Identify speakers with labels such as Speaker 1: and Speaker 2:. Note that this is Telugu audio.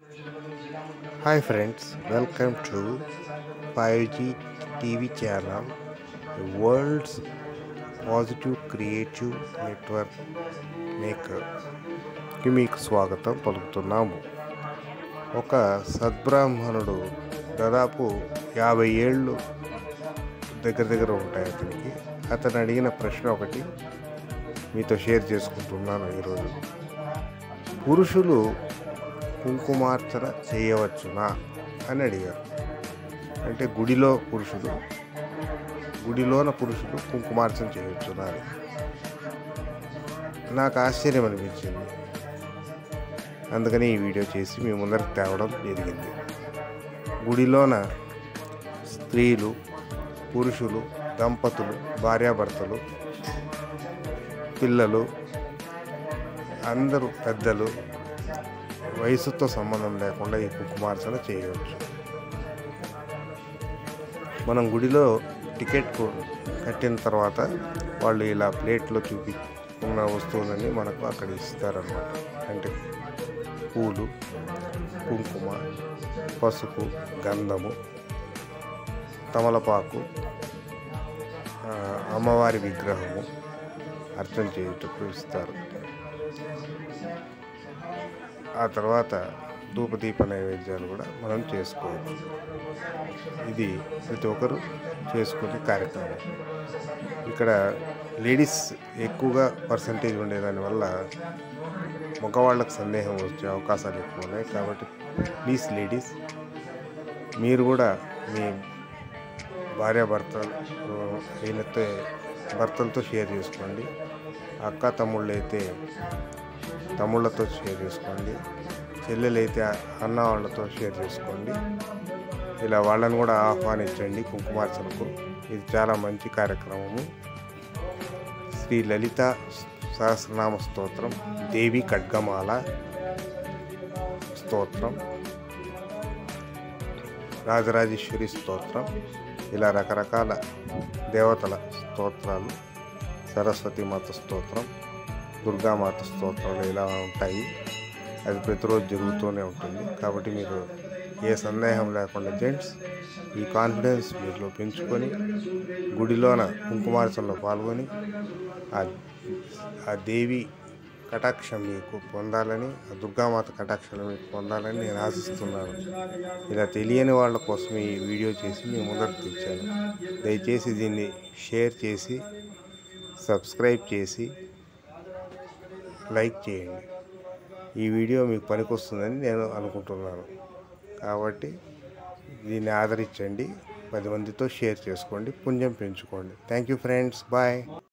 Speaker 1: Hi friends, welcome to 5G TV channel, the world's positive creative network maker. కి మీకు స్వాగతం పలుకుతున్నాము ఒక సద్బ్రాహ్మణుడు దాదాపు యాభై ఏళ్ళు దగ్గర దగ్గర ఉంటాయి అతనికి అతను అడిగిన ప్రశ్న ఒకటి మీతో షేర్ చేసుకుంటున్నాను ఈరోజు పురుషులు కుంకుమార్చన చేయవచ్చునా అని అడిగారు అంటే గుడిలో పురుషులు గుడిలోన పురుషులు కుంకుమార్చన చేయవచ్చునా అని నాకు ఆశ్చర్యం అనిపించింది అందుకని ఈ వీడియో చేసి మీ ముందరకు తేవడం జరిగింది గుడిలోన స్త్రీలు పురుషులు దంపతులు భార్యాభర్తలు పిల్లలు అందరూ పెద్దలు వయసుతో సంబంధం లేకుండా ఈ కుంకుమార్చన చేయవచ్చు మనం గుడిలో టికెట్ కొ- కట్టిన తర్వాత వాళ్ళు ఇలా ప్లేట్లో చూపి ఉన్న వస్తువులని మనకు అక్కడ ఇస్తారనమాట అంటే పూలు కుంకుమ పసుపు గంధము తమలపాకు ఆ, అమ్మవారి విగ్రహము అర్చన చేయుటకు ఇస్తారు ఆ తర్వాత ధూపదీప నైవేద్యాలు కూడా మనం చేసుకోవచ్చు ఇది ప్రతి ఒక్కరు చేసుకునే కార్యక్రమం ఇక్కడ లేడీస్ ఎక్కువగా పర్సంటేజ్ ఉండేదానివల్ల మగవాళ్ళకు సందేహం వచ్చే అవకాశాలు ఎక్కువ ఉన్నాయి కాబట్టి ప్లీజ్ లేడీస్ మీరు కూడా మీ భార్యాభర్త అయినతే భర్తలతో షేర్ చేసుకోండి అక్క తమ్ముళ్ళు అయితే తమ్ముళ్ళతో షేర్ చేసుకోండి చెల్లెలైతే అన్న వాళ్ళతో షేర్ చేసుకోండి ఇలా వాళ్ళని కూడా ఆహ్వానించండి కుంకుమార్చనకు ఇది చాలా మంచి కార్యక్రమము శ్రీ లలిత సహస్రనామ స్తోత్రం దేవి ఖడ్గమాల స్తోత్రం రాజరాజేశ్వరి స్తోత్రం ఇలా రకరకాల దేవతల స్తోత్రాలు సరస్వతీమాత స్తోత్రం దుర్గామాత స్తోత్రాలు ఇలా ఉంటాయి అది ప్రతిరోజు జరుగుతూనే ఉంటుంది కాబట్టి మీరు ఏ సందేహం లేకుండా జెంట్స్ ఈ కాన్ఫిడెన్స్ మీలో పెంచుకొని గుడిలోన కుంకుమార్చనలో పాల్గొని ఆ ఆ దేవి కటాక్షం మీకు పొందాలని ఆ దుర్గామాత కటాక్షం మీకు పొందాలని నేను ఆశిస్తున్నాను ఇలా తెలియని వాళ్ళ కోసం ఈ వీడియో చేసి మీ ముందరకు తెచ్చాను దయచేసి దీన్ని షేర్ చేసి సబ్స్క్రైబ్ చేసి లైక్ చేయండి ఈ వీడియో మీకు పనికొస్తుందని నేను అనుకుంటున్నాను కాబట్టి దీన్ని ఆదరించండి పది మందితో షేర్ చేసుకోండి పుణ్యం పెంచుకోండి థ్యాంక్ యూ ఫ్రెండ్స్ బాయ్